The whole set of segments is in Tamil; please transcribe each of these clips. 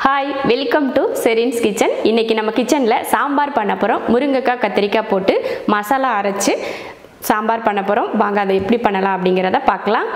hi welcome to Serin's kitchen இன்னைக்கு நம்ம கிச்சனில் சாம்பார் பண்ண போகிறோம் முருங்கைக்காய் கத்திரிக்காய் போட்டு மசாலா அரைச்சு சாம்பார் பண்ண போகிறோம் வாங்க அதை எப்படி பண்ணலாம் அப்படிங்கிறத பார்க்கலாம்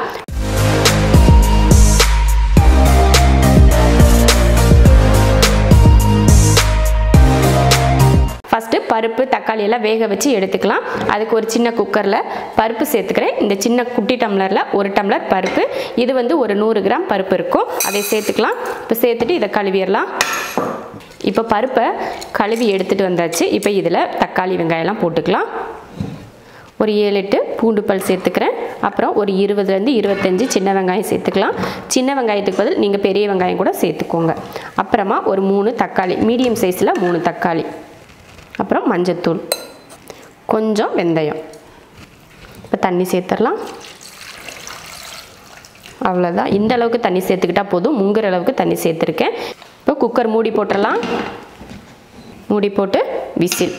ஃபஸ்ட்டு பருப்பு தக்காளி எல்லாம் வேக வச்சு எடுத்துக்கலாம் அதுக்கு ஒரு சின்ன குக்கரில் பருப்பு சேர்த்துக்கிறேன் இந்த சின்ன குட்டி டம்ளரில் ஒரு டம்ளர் பருப்பு இது வந்து ஒரு நூறு கிராம் பருப்பு இருக்கும் அதை சேர்த்துக்கலாம் இப்போ சேர்த்துட்டு இதை கழுவிடலாம் இப்போ பருப்பை கழுவி எடுத்துகிட்டு வந்தாச்சு இப்போ இதில் தக்காளி வெங்காயம்லாம் போட்டுக்கலாம் ஒரு ஏழு எட்டு பூண்டு பல் சேர்த்துக்கிறேன் அப்புறம் ஒரு இருபதுலேருந்து இருபத்தஞ்சி சின்ன வெங்காயம் சேர்த்துக்கலாம் சின்ன வெங்காயத்துக்கு பதில் நீங்கள் பெரிய வெங்காயம் கூட சேர்த்துக்கோங்க அப்புறமா ஒரு மூணு தக்காளி மீடியம் சைஸில் மூணு தக்காளி அப்புறம் மஞ்சத்தூள் கொஞ்சம் வெந்தயம் இப்போ தண்ணி சேர்த்துடலாம் அவ்வளோதான் இந்த அளவுக்கு தண்ணி சேர்த்துக்கிட்டா போதும் முங்குற அளவுக்கு தண்ணி சேர்த்துருக்கேன் இப்போ குக்கர் மூடி போட்டுடலாம் மூடி போட்டு விசில்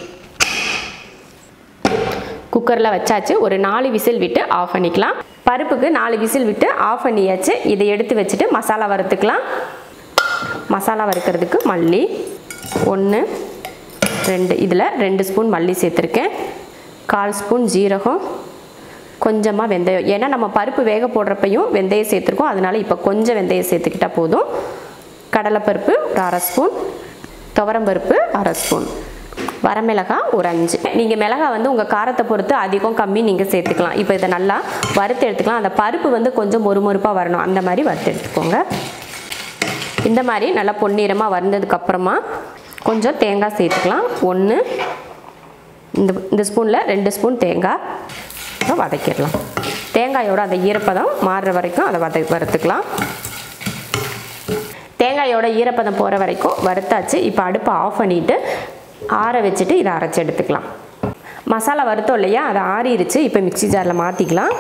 குக்கரில் வச்சாச்சு ஒரு நாலு விசில் விட்டு ஆஃப் பண்ணிக்கலாம் பருப்புக்கு நாலு விசில் விட்டு ஆஃப் பண்ணியாச்சு இதை எடுத்து வச்சுட்டு மசாலா வறுத்துக்கலாம் மசாலா வறுக்கிறதுக்கு மல்லி ஒன்று ரெண்டு இதில் ரெண்டு ஸ்பூன் மல்லி சேர்த்துருக்கேன் கால் ஸ்பூன் ஜீரகம் கொஞ்சமாக வெந்தயம் ஏன்னா நம்ம பருப்பு வேக போடுறப்பையும் வெந்தயம் சேர்த்துருக்கோம் அதனால் இப்போ கொஞ்சம் வெந்தயம் சேர்த்துக்கிட்டால் போதும் கடலைப்பருப்பு ஒரு அரை ஸ்பூன் துவரம்பருப்பு அரை ஸ்பூன் வரமிளகாய் ஒரு அஞ்சு நீங்கள் மிளகாய் வந்து உங்கள் காரத்தை பொறுத்து அதிகம் கம்மி நீங்கள் சேர்த்துக்கலாம் இப்போ இதை நல்லா வறுத்து எடுத்துக்கலாம் அந்த பருப்பு வந்து கொஞ்சம் மொறுமொறுப்பாக வரணும் அந்த மாதிரி வறுத்து எடுத்துக்கோங்க இந்த மாதிரி நல்லா பொன்னிறமாக வந்ததுக்கப்புறமா கொஞ்சம் தேங்காய் சேர்த்துக்கலாம் ஒன்று இந்த இந்த ஸ்பூனில் ரெண்டு ஸ்பூன் தேங்காய் அப்புறம் வதக்கிடலாம் தேங்காயோட அந்த ஈரப்பதம் மாறுற வரைக்கும் அதை வத வறுத்துக்கலாம் தேங்காயோட ஈரப்பதம் போகிற வரைக்கும் வறுத்தாச்சு இப்போ அடுப்பை ஆஃப் பண்ணிவிட்டு ஆற வச்சுட்டு இதை அரைச்சி எடுத்துக்கலாம் மசாலா வறுத்தோம் இல்லையா அதை ஆறிடுச்சு இப்போ மிக்சி ஜாரில் மாற்றிக்கலாம்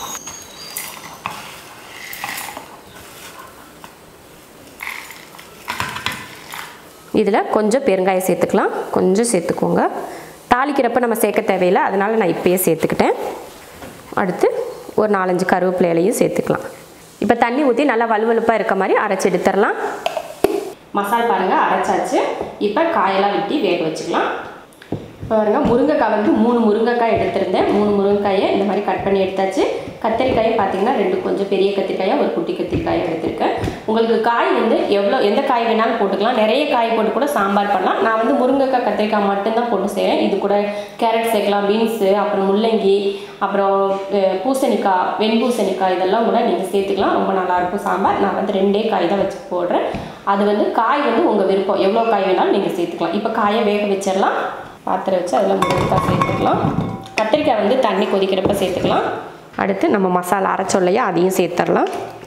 இதில் கொஞ்சம் பெருங்காயம் சேர்த்துக்கலாம் கொஞ்சம் சேர்த்துக்கோங்க தாளிக்கிறப்ப நம்ம சேர்க்க தேவையில்லை அதனால் நான் இப்பயே சேர்த்துக்கிட்டேன் அடுத்து ஒரு நாலஞ்சு கருவேப்பிலை இலையும் சேர்த்துக்கலாம் இப்போ தண்ணி ஊற்றி நல்லா வலுவலுப்பாக இருக்க மாதிரி அரைச்சி எடுத்துடலாம் மசால் பாருங்கள் அரைச்சாச்சு இப்போ காயெல்லாம் வெட்டி வேக வச்சுக்கலாம் பாருங்க முருங்கைக்காய் வந்து மூணு முருங்கைக்காய் எடுத்திருந்தேன் மூணு முருங்கைக்காயை இந்த மாதிரி கட் பண்ணி எடுத்தாச்சு கத்திரிக்காயும் பார்த்தீங்கன்னா ரெண்டு கொஞ்சம் பெரிய கத்திரிக்காயாக ஒரு குட்டி கத்திரிக்காயை எடுத்திருக்கேன் உங்களுக்கு காய் வந்து எவ்வளோ எந்த காய் வேணாலும் போட்டுக்கலாம் நிறைய காய் போட்டு கூட சாம்பார் பண்ணலாம் நான் வந்து முருங்கைக்காய் கத்திரிக்காய் மட்டும்தான் போட்டு செய்கிறேன் இது கூட கேரட் சேர்க்கலாம் பீன்ஸு அப்புறம் முள்ளங்கி அப்புறம் அஹ், பூசணிக்காய் வெண்பூசணிக்காய் இதெல்லாம் கூட நீங்கள் சேர்த்துக்கலாம் ரொம்ப நல்லாயிருக்கும் சாம்பார் நான் வந்து ரெண்டே காய் தான் வச்சு போடுறேன் அது வந்து காய் வந்து உங்கள் விருப்பம் எவ்வளோ காய் வேணாலும் நீங்கள் சேர்த்துக்கலாம் இப்போ காயை வேக வச்சிடலாம் பாத்திரம் வச்சு அதில் முருங்கைக்காய் சேர்த்துக்கலாம் கத்திரிக்காய் வந்து தண்ணி கொதிக்கிறப்ப சேர்த்துக்கலாம் அடுத்து நம்ம மசாலா அரைச்சோம் இல்லையா அதையும் சேர்த்துடலாம்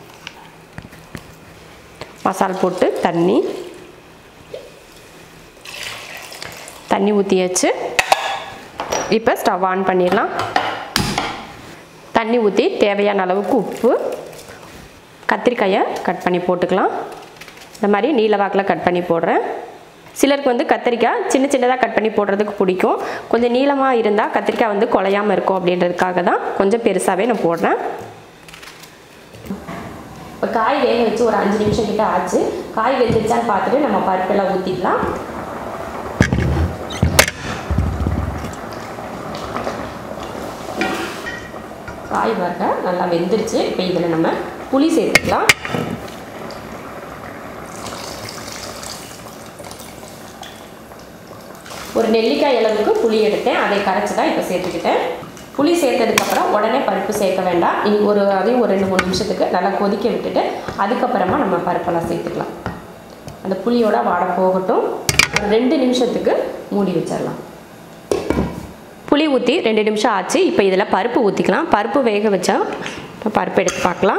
மசால் போட்டு தண்ணி தண்ணி ஊற்றியாச்சு இப்போ ஸ்டவ் ஆன் பண்ணிடலாம் தண்ணி ஊற்றி தேவையான அளவுக்கு உப்பு கத்திரிக்காயை கட் பண்ணி போட்டுக்கலாம் இந்த மாதிரி நீல வாக்கில் கட் பண்ணி போடுறேன் சிலருக்கு வந்து கத்திரிக்காய் சின்ன சின்னதாக கட் பண்ணி போடுறதுக்கு பிடிக்கும் கொஞ்சம் நீளமாக இருந்தால் கத்திரிக்காய் வந்து குலையாமல் இருக்கும் அப்படின்றதுக்காக தான் கொஞ்சம் பெருசாகவே நான் போடுறேன் இப்போ காய் வேக வச்சு ஒரு அஞ்சு நிமிஷம் கிட்ட ஆச்சு காய் வெந்துருச்சான்னு பார்த்துட்டு நம்ம பருப்பெல்லாம் ஊற்றிக்கலாம் காய் வர நல்லா வெந்துருச்சு இப்போ இதில் நம்ம புளி சேர்த்துக்கலாம் ஒரு நெல்லிக்காய் அளவுக்கு புளி எடுத்தேன் அதை கரைச்சி தான் இப்போ சேர்த்துக்கிட்டேன் புளி சேர்த்ததுக்கப்புறம் உடனே பருப்பு சேர்க்க வேண்டாம் இனி ஒரு அதையும் ஒரு ரெண்டு மூணு நிமிஷத்துக்கு நல்லா கொதிக்க விட்டுட்டு அதுக்கப்புறமா நம்ம பருப்பெல்லாம் சேர்த்துக்கலாம் அந்த புளியோட வாடை போகட்டும் ஒரு ரெண்டு நிமிஷத்துக்கு மூடி வச்சிடலாம் புளி ஊற்றி ரெண்டு நிமிஷம் ஆச்சு இப்போ இதில் பருப்பு ஊற்றிக்கலாம் பருப்பு வேக வச்சா இப்போ பருப்பு எடுத்து பார்க்கலாம்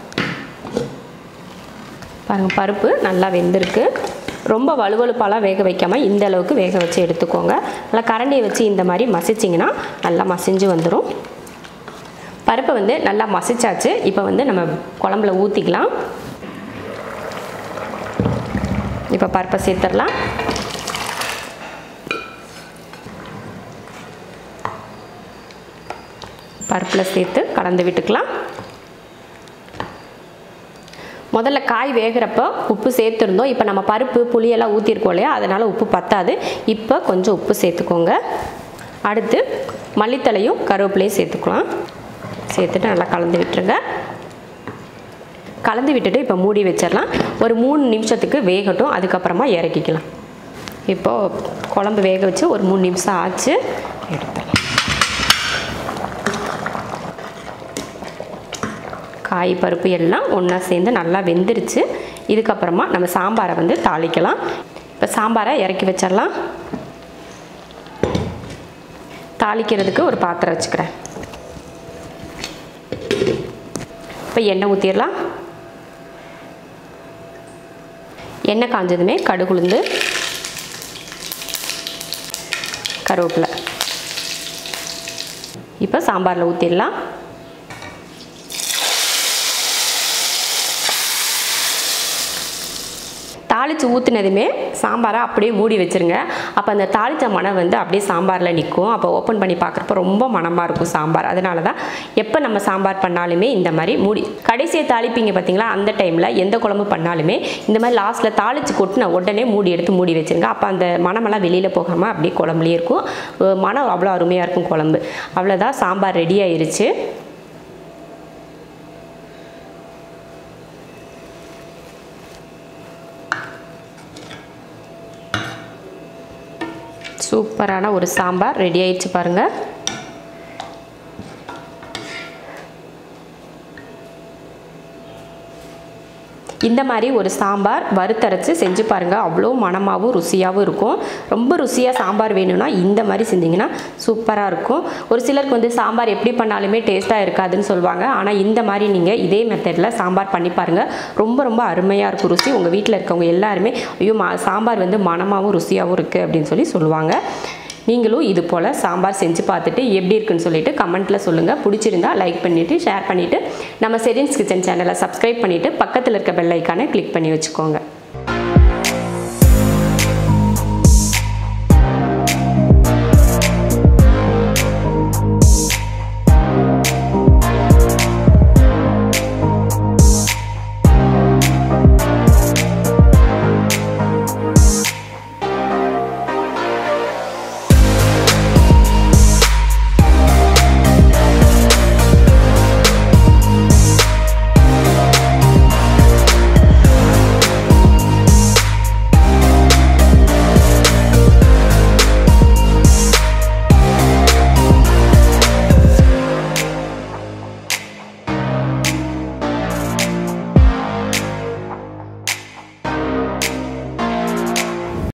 பாருங்கள் பருப்பு நல்லா வெந்திருக்கு ரொம்ப வலுவலுப்பாலாம் வேக வைக்காமல் இந்த அளவுக்கு வேக வச்சு எடுத்துக்கோங்க நல்லா கரண்டியை வச்சு இந்த மாதிரி மசிச்சிங்கன்னா நல்லா மசிஞ்சு வந்துடும் பருப்பை வந்து நல்லா மசிச்சாச்சு இப்போ வந்து நம்ம குழம்புல ஊற்றிக்கலாம் இப்போ பருப்பை சேர்த்துடலாம் பருப்பில் சேர்த்து கலந்து விட்டுக்கலாம் முதல்ல காய் வேகிறப்போ உப்பு சேர்த்துருந்தோம் இப்போ நம்ம பருப்பு புளியெல்லாம் ஊற்றிருக்கோம் இல்லையா அதனால் உப்பு பத்தாது இப்போ கொஞ்சம் உப்பு சேர்த்துக்கோங்க அடுத்து மல்லித்தலையும் கருவேப்பிலையும் சேர்த்துக்கலாம் சேர்த்துட்டு நல்லா கலந்து விட்டுருங்க கலந்து விட்டுட்டு இப்போ மூடி வச்சிடலாம் ஒரு மூணு நிமிஷத்துக்கு வேகட்டும் அதுக்கப்புறமா இறக்கிக்கலாம் இப்போது குழம்பு வேக வச்சு ஒரு மூணு நிமிஷம் ஆச்சு எடுத்துடலாம் காய் பருப்பு எல்லாம் ஒன்றா சேர்ந்து நல்லா வெந்துருச்சு இதுக்கப்புறமா நம்ம சாம்பாரை வந்து தாளிக்கலாம் இப்போ சாம்பாரை இறக்கி வச்சிடலாம் தாளிக்கிறதுக்கு ஒரு பாத்திரம் வச்சுக்கிறேன் இப்போ எண்ணெய் ஊற்றிடலாம் எண்ணெய் காஞ்சதுமே கடுகுளுந்து கருவேப்பிலை இப்போ சாம்பாரில் ஊற்றிடலாம் தாளித்து ஊற்றுனதுமே சாம்பாரை அப்படியே மூடி வச்சுருங்க அப்போ அந்த தாளித்த மனம் வந்து அப்படியே சாம்பாரில் நிற்கும் அப்போ ஓப்பன் பண்ணி பார்க்குறப்ப ரொம்ப மனமாக இருக்கும் சாம்பார் அதனால தான் எப்போ நம்ம சாம்பார் பண்ணாலுமே இந்த மாதிரி மூடி கடைசியை தாளிப்பீங்க பார்த்தீங்களா அந்த டைமில் எந்த குழம்பு பண்ணாலுமே இந்த மாதிரி லாஸ்ட்டில் தாளித்து கொட்டின உடனே மூடி எடுத்து மூடி வச்சுருங்க அப்போ அந்த மனமெல்லாம் வெளியில் போகாமல் அப்படியே குழம்புலேயே இருக்கும் அஹ் மனம் அவ்வளோ அருமையாக இருக்கும் குழம்பு அவ்வளோதான் சாம்பார் ரெடி ஆயிருச்சு சூப்பரான ஒரு சாம்பார் ரெடி ஆயிடுச்சு பாருங்கள் இந்த மாதிரி ஒரு சாம்பார் வறுத்தரைச்சு செஞ்சு பாருங்கள் அவ்வளோ மணமாகவும் ருசியாகவும் இருக்கும் ரொம்ப ருசியாக சாம்பார் வேணும்னா இந்த மாதிரி செஞ்சிங்கன்னா சூப்பராக இருக்கும் ஒரு சிலருக்கு வந்து சாம்பார் எப்படி பண்ணாலுமே டேஸ்ட்டாக இருக்காதுன்னு சொல்லுவாங்க ஆனால் இந்த மாதிரி நீங்கள் இதே மெத்தடில் சாம்பார் பண்ணி பாருங்கள் ரொம்ப ரொம்ப அருமையாக இருக்கும் ருசி உங்கள் வீட்டில் இருக்கவங்க எல்லாருமே ஐயோ மா சாம்பார் வந்து மணமாகவும் ருசியாகவும் இருக்குது அப்படின்னு சொல்லி சொல்லுவாங்க நீங்களும் இது போல் சாம்பார் செஞ்சு பார்த்துட்டு எப்படி இருக்குன்னு சொல்லிட்டு கமெண்ட்டில் சொல்லுங்கள் பிடிச்சிருந்தா லைக் பண்ணிவிட்டு ஷேர் பண்ணிவிட்டு நம்ம செரின்ஸ் கிச்சன் சேனலை சப்ஸ்கிரைப் பண்ணிவிட்டு பக்கத்தில் இருக்க பெல் ஐக்கானை கிளிக் பண்ணி வச்சுக்கோங்க